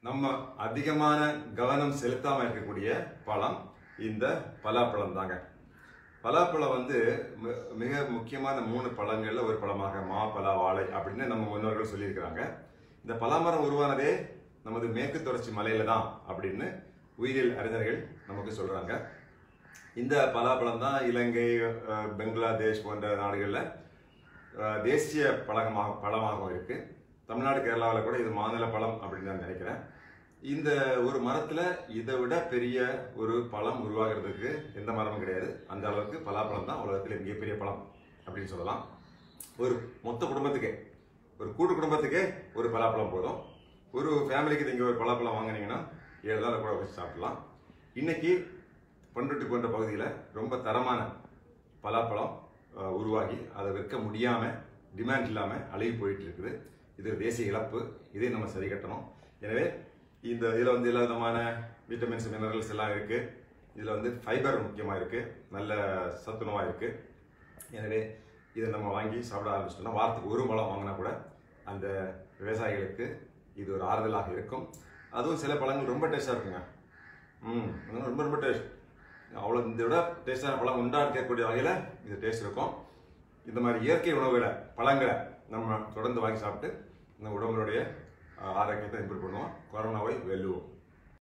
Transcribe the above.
நம்ம அதிகமான கவனம் செலுத்தாம இருக்கக்கூடிய பழம் இந்த பலாப்பழம் தாங்க பலாப்பழம் வந்து மி- மிக முக்கியமான மூணு பழங்கள்ல ஒரு பழமாக மா பலா வாழை அப்படின்னு நம்ம முன்னோர்கள் சொல்லியிருக்கிறாங்க இந்த பலாமரம் உருவானதே நமது மேற்கு தொடர்ச்சி மலையில தான் அப்படின்னு உயிரியல் அறிஞர்கள் நமக்கு சொல்றாங்க இந்த பலாப்பழம் தான் இலங்கை அஹ், பெங்களாதேஷ் போன்ற நாடுகளில் அஹ், தேசிய பழகமாக பழமாகவும் இருக்கு தமிழ்நாடு கேரளாவில் கூட இது மாநில பழம் அப்படின்னு நான் நினைக்கிறேன் இந்த ஒரு மரத்துல இதை விட பெரிய ஒரு பழம் உருவாகிறதுக்கு எந்த மரமும் கிடையாது அந்த அளவுக்கு பலாப்பழம் தான் உலகத்தில் மிகப்பெரிய பழம் அப்படின்னு சொல்லலாம் ஒரு மொத்த குடும்பத்துக்கே ஒரு கூட்டு குடும்பத்துக்கே ஒரு பலாப்பழம் போதும் ஒரு ஃபேமிலிக்கு நீங்கள் ஒரு பலாப்பழம் வாங்குனீங்கன்னா ஏழு நாள் கூட வச்சு சாப்பிடலாம் இன்னைக்கு பண்ருட்டி போன்ற பகுதியில் ரொம்ப தரமான பலாப்பழம் அஹ், உருவாகி அதை விற்க முடியாமல் டிமாண்ட் இல்லாமல் அழுகி போயிட்டு இருக்குது இது ஒரு தேசிய இழப்பு இதை நம்ம சரி கட்டணும் எனவே இந்த இதில் வந்து எல்லா விதமான விட்டமின்ஸ் மினரல்ஸ் எல்லாம் இருக்கு இதில் வந்து ஃபைபர் முக்கியமாக இருக்கு நல்ல சத்துணவாக இருக்கு எனவே இதை நம்ம வாங்கி சாப்பிட ஆரம்பிச்சிட்டோம்னா வாரத்துக்கு ஒரு பழம் வாங்கினா கூட அந்த விவசாயிகளுக்கு இது ஒரு ஆறுதலாக இருக்கும் அதுவும் சில பழங்கள் ரொம்ப டேஸ்டாக இருக்குங்க ம் அதெல்லாம் ரொம்ப ரொம்ப டேஸ்ட் அவ்வளோ இந்த விட டேஸ்டான பழம் உண்டா இருக்கக்கூடிய வகையில் இது டேஸ்ட் இருக்கும் இந்த மாதிரி இயற்கை உணவுகளை பழங்களை நம்ம தொடர்ந்து வாங்கி சாப்பிட்டு இந்த உடம்புடைய ஆரோக்கியத்தை இம்ப்ரூவ் பண்ணுவோம் கொரோனாவை வெல்லுவோம்